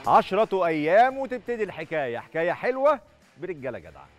عشرة أيام وتبتدي الحكاية حكاية حلوة برجالة جدعة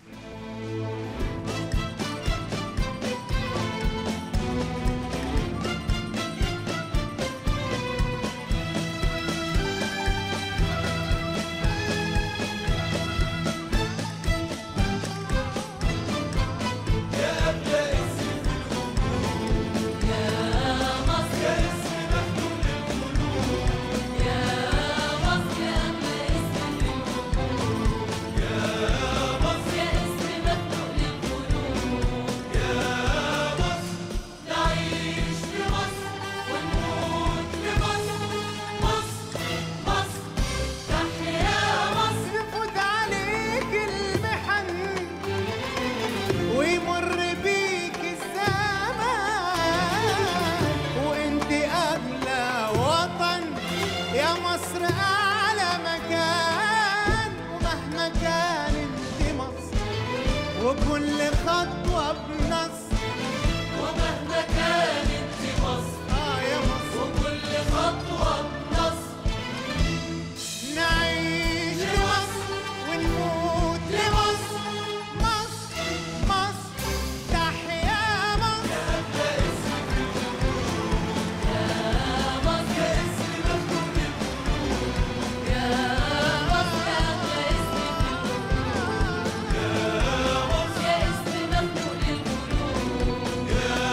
يفوت عليك المحن ويمر بيك الزمان وانت اغلى وطن يا مصر اعلى مكان ومهما كان انت مصر وكل خطوه بنصر ومهما كان انت مصر اه يا مصر وكل خطوة بنصر نعيش لمصر ونموت لمصر مصر مصر تحيا مصر يا اسم مملوء للقلوب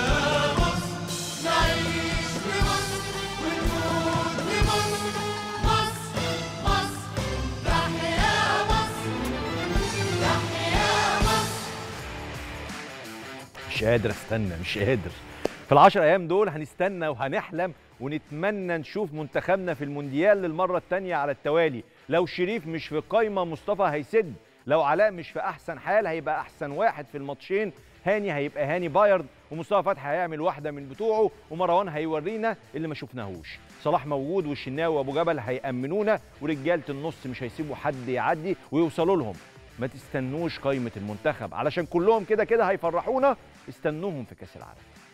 نعيش لمصر ونموت لمصر مصر مصر تحيا مصر تحيا مصر مش قادر استنى مش قادر في العشر ايام دول هنستنى وهنحلم ونتمنى نشوف منتخبنا في المونديال للمره الثانيه على التوالي لو شريف مش في قايمه مصطفى هيسد لو علاء مش في احسن حال هيبقى احسن واحد في الماتشين هاني هيبقى هاني بايرد ومصطفى فتحي هيعمل واحده من بتوعه ومروان هيورينا اللي ما شفناهوش صلاح موجود والشناوي وابو جبل هيامنونا ورجاله النص مش هيسيبوا حد يعدي ويوصلوا لهم ما تستنوش قايمه المنتخب علشان كلهم كده كده هيفرحونا استنوهم في كاس العالم